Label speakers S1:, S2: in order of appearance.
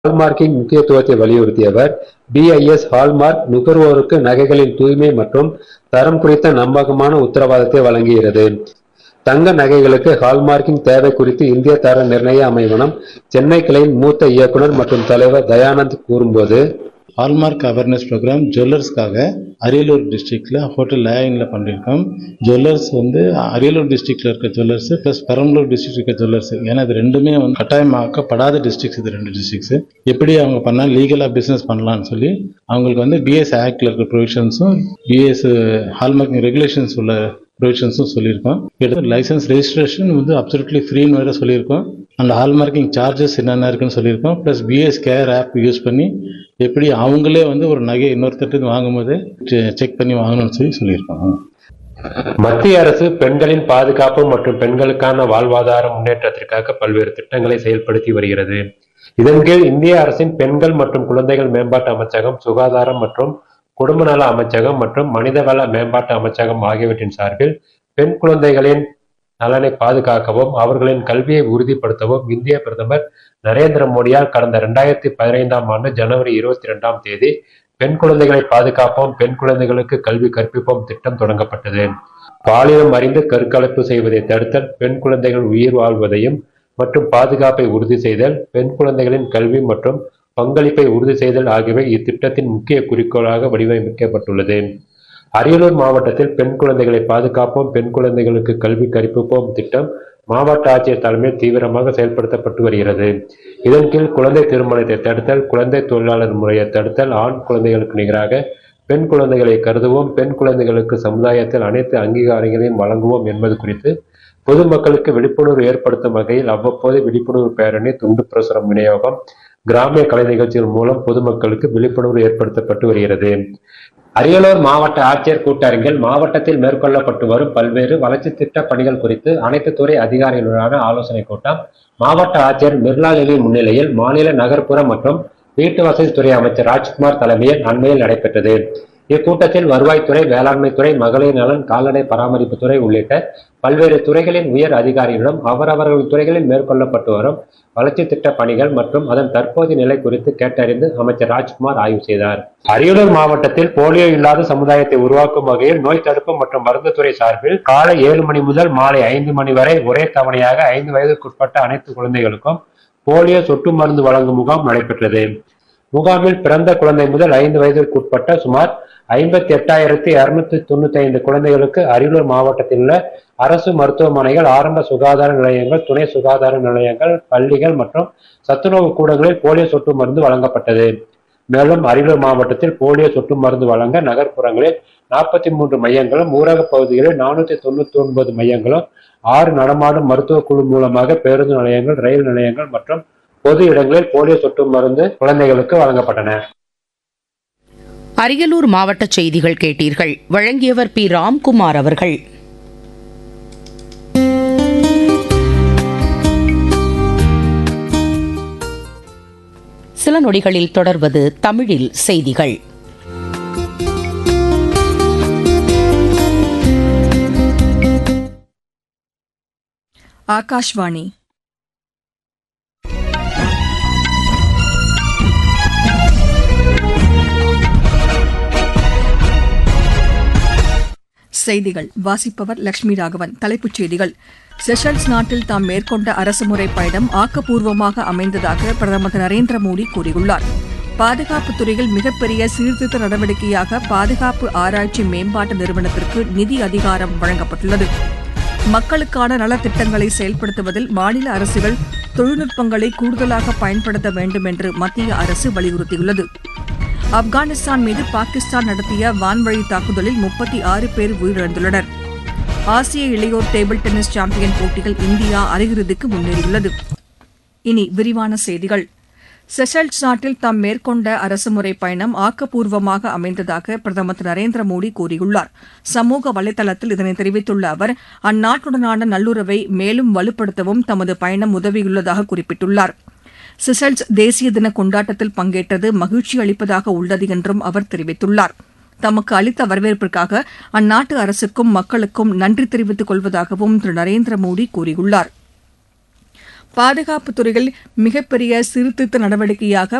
S1: Hallmarking முக்கியத்துவத்தை வலியுறுத்திய அவர், BIS hallmark நுகர்வோருக்கு நகைகளின் தூய்மை மற்றும் தரம் குறித்த நம்பகமான உத்தரவாதத்தை வழங்குகிறது. தங்க நகைகளுக்கு ஹால்மார்க்கிங் தேவை குறித்து இந்திய தர நிர்ணய அமைவனம் சென்னை கிளையின் மூத்த இயக்குனர் மற்றும் தலைவர் தயானந்த் கூறும்போது,
S2: ஹால்மார்க் அவேர்னஸ் ப்ரோக்ராம் ஜுவல்லர்ஸ்க்காக அரியலூர் டிஸ்ட்ரிக்ட்ல ஹோட்டல் லேயின்ல பண்ணியிருக்கோம் ஜுவல்லர்ஸ் வந்து அரியலூர் டிஸ்ட்ரிக்ட்ல இருக்க ஜுவல்லர்ஸ் ப்ளஸ் பெரம்பலூர் டிஸ்ட்ரிக்ட் இருக்க ஜுவல்லர்ஸ் ஏன்னா இது ரெண்டுமே வந்து கட்டாயமாக்கப்படாத டிஸ்ட்ரிக்ஸ் இது ரெண்டு டிஸ்ட்ரிக்ஸ் எப்படி அவங்க பண்ணால் லீகலாக பிஸ்னஸ் பண்ணலாம்னு சொல்லி அவங்களுக்கு வந்து பிஎஸ் ஆக்ட்ல இருக்க ப்ரொவிஷன்ஸும் பிஎஸ் ஹால்மார்க்கிங் ரெகுலேஷன்ஸ் உள்ள ப்ரொவிஷன்ஸும் சொல்லியிருக்கோம் எடுத்து லைசன்ஸ் ரெஜிஸ்ட்ரேஷன் வந்து அப்சல்யூட்லி ஃப்ரீன்னு வேற சொல்லியிருக்கோம் அந்த ஹால்மார்க்கிங் சார்ஜஸ் என்னென்ன இருக்குன்னு சொல்லியிருக்கோம் plus BIS care app use பண்ணி எப்படி அவங்களே வந்து ஒரு நகை இன்னொருத்தட்டு வாங்கும்போது செக் பண்ணி வாங்கணும்னு சொல்லி சொல்லியிருக்கோம்
S1: மத்திய அரசு பெண்களின் பாதுகாப்பு மற்றும் பெண்களுக்கான வாழ்வாதார முன்னேற்றத்திற்காக பல்வேறு திட்டங்களை செயல்படுத்தி வருகிறது. இதன் கீழ் இந்திய அரசின் பெண்கள் மற்றும் குழந்தைகள் மேம்பாட்டு அமைச்சகம், சுகாதாரம் மற்றும் குடும்ப நல அமைச்சகம் மற்றும் மனிதவள மேம்பாட்டு அமைச்சகம் ஆகியவற்றின் சார்பில் பெண் குழந்தைகளின் நலனை பாதுகாக்கவும், அவர்களின் கல்வியை உறுதிப்படுத்தவும் இந்திய பிரதமர் நரேந்திர மோடியால் கடந்த இரண்டாயிரத்து பதினைந்தாம் ஆண்டு ஜனவரி இருபத்தி இரண்டாம் தேதி பெண் குழந்தைகளை பாதுகாப்போம், பெண் குழந்தைகளுக்கு கல்வி கற்பிப்போம் திட்டம் தொடங்கப்பட்டது. பாலினம் அறிந்து கருக்கலைப்பு செய்வதை தடுத்தல், பெண் குழந்தைகள் உயிர் வாழ்வதையும் மற்றும் பாதுகாப்பை உறுதி செய்தல், பெண் குழந்தைகளின் கல்வி மற்றும் பங்களிப்பை உறுதி செய்தல் ஆகியவை இத்திட்டத்தின் முக்கிய குறிக்கோளாக வடிவமைக்கப்பட்டுள்ளது. அரியலூர் மாவட்டத்தில் பெண் குழந்தைகளை பாதுகாப்போம், பெண் குழந்தைகளுக்கு கல்வி கற்பிப்போம் திட்டம் மாவட்ட ஆட்சியர் தலைமையில் தீவிரமாக செயல்படுத்தப்பட்டு வருகிறது. இதன் கீழ் குழந்தை திருமணத்தை தடுத்தல், குழந்தை தொழிலாளர் முறையை தடுத்தல், ஆண் குழந்தைகளுக்கு நிகராக பெண் குழந்தைகளை கருதுவோம், பெண் குழந்தைகளுக்கு சமுதாயத்தில் அனைத்து அங்கீகாரங்களையும் வழங்குவோம் என்பது குறித்து பொதுமக்களுக்கு விழிப்புணர்வு ஏற்படுத்தும் வகையில் அவ்வப்போது விழிப்புணர்வு பேரணி, துண்டு பிரசுரம் விநியோகம், கிராமிய கலை நிகழ்ச்சிகள் மூலம் பொதுமக்களுக்கு விழிப்புணர்வு ஏற்படுத்தப்பட்டு வருகிறது. அரியலூர் மாவட்ட ஆட்சியர் கூட்டரங்கில் மாவட்டத்தில் மேற்கொள்ளப்பட்டு வரும் பல்வேறு வளர்ச்சித் திட்ட பணிகள் குறித்து அனைத்து துறை அதிகாரிகளுடனான ஆலோசனைக் கூட்டம் மாவட்ட ஆட்சியர் மிர்லாலினி முன்னிலையில் மாநில நகர்ப்புற மற்றும் வீட்டு வசதித்துறை அமைச்சர் ராஜ்குமார் தலைமையில் அண்மையில் நடைபெற்றது. இக்கூட்டத்தில் வருவாய்த்துறை, வேளாண்மைத்துறை, மகளிர் நலன், கால்நடை பராமரிப்புத்துறை உள்ளிட்ட பல்வேறு துறைகளின் உயர் அதிகாரிகளிடம் அவரவர்கள் துறைகளில் மேற்கொள்ளப்பட்டு வரும் வளர்ச்சித் திட்ட பணிகள் மற்றும் அதன் தற்போதைய நிலை குறித்து கேட்டறிந்து அமைச்சர் ராஜ்குமார் ஆய்வு செய்தார். அரியலூர் மாவட்டத்தில் போலியோ இல்லாத சமுதாயத்தை உருவாக்கும் வகையில் நோய் தடுப்பு மற்றும் மருந்து துறை சார்பில் காலை ஏழு மணி முதல் மாலை ஐந்து மணி வரை ஒரே தவணையாக ஐந்து வயதிற்குட்பட்ட அனைத்து குழந்தைகளுக்கும் போலியோ சொட்டு மருந்து வழங்கும் முகாம் நடைபெற்றது. முகாமில் பிறந்த குழந்தை முதல் ஐந்து வயதிற்குட்பட்ட சுமார் ஐம்பத்தி எட்டாயிரத்து இருநூற்று தொண்ணூத்தைந்து குழந்தைகளுக்கு அரியலூர் மாவட்டத்தில் உள்ள அரசு மருத்துவமனைகள், ஆரம்ப சுகாதார நிலையங்கள், துணை சுகாதார நிலையங்கள், பள்ளிகள் மற்றும் சத்துணவு கூடங்களில் போலியோ சொட்டு மருந்து வழங்கப்பட்டது. மேலும் அரியலூர் மாவட்டத்தில் போலியோ சொட்டு மருந்து வழங்க நகர்ப்புறங்களில் நாற்பத்தி மூன்று மையங்களும், ஊரகப் பகுதிகளில் நானூற்று தொண்ணூத்தி ஒன்பது மையங்களும், ஆறு நடமாடும் மருத்துவக் குழு மூலமாக பேருந்து நிலையங்கள், ரயில் நிலையங்கள் மற்றும் பொது இடங்களில் போலியோ சொட்டு மருந்து குழந்தைகளுக்கு வழங்கப்பட்டன.
S3: அரியலூர் மாவட்ட செய்திகள் கேட்டீர்கள் வழங்கியவர் பி ராம்குமார் அவர்கள் சில நொடிகளில் தொடர்வது தமிழில் செய்திகள்
S4: ஆகாஷ்வாணி செய்திகள் வாசிப்பவர் லட்சுமி ராகவன் தலைப்புச் செய்திகள் செஷல்ஸ் நாட்டில் தாம் மேற்கொண்ட அரசுமுறை பயணம் ஆக்கப்பூர்வமாக அமைந்ததாக பிரதமர் திரு நரேந்திர மோடி கூறியுள்ளார் பாதுகாப்புத் துறையில் மிகப்பெரிய சீர்திருத்த நடவடிக்கையாக பாதுகாப்பு ஆராய்ச்சி மேம்பாட்டு நிறுவனத்திற்கு நிதி அதிகாரம் வழங்கப்பட்டுள்ளது மக்களுக்கான நலத்திட்டங்களை செயல்படுத்துவதில் மாநில அரசுகள் தொழில்நுட்பங்களை கூடுதலாக பயன்படுத்த வேண்டும் என்று மத்திய அரசு வலியுறுத்தியுள்ளது ஆப்கானிஸ்தான் மீது பாகிஸ்தான் நடத்திய வான்வழி தாக்குதலில் முப்பத்தி ஆறு பேர் உயிரிழந்துள்ளனர் ஆசிய இளையோர் டேபிள் டென்னிஸ் சாம்பியன் போட்டியில் இந்தியா அரையிறுதிக்கு முன்னேறியுள்ளது இனி விரிவான செய்திகள் செஷல்ஸ் நாட்டில் தாம் மேற்கொண்ட அரசுமுறை பயணம் ஆக்கப்பூர்வமாக அமைந்ததாக பிரதமர் திரு நரேந்திர மோடி கூறியுள்ளார் சமூக வலைதளத்தில் இதனை தெரிவித்துள்ள அவர் அந்நாட்டுடனான நல்லுறவை மேலும் வலுப்படுத்தவும் தமது பயணம் உதவியுள்ளதாக குறிப்பிட்டுள்ளார் சிசல்ஸ் தேசிய தின கொண்டாட்டத்தில் பங்கேற்றது மகிழ்ச்சி அளிப்பதாக உள்ளது என்றும் அவர் தெரிவித்துள்ளார் தமக்கு அளித்த வரவேற்பிற்காக அந்நாட்டு அரசுக்கும் மக்களுக்கும் நன்றி தெரிவித்துக் கொள்வதாகவும் திரு நரேந்திர மோடி கூறியுள்ளார் பாதுகாப்புத் துறையில் மிகப்பெரிய சீர்திருத்த நடவடிக்கையாக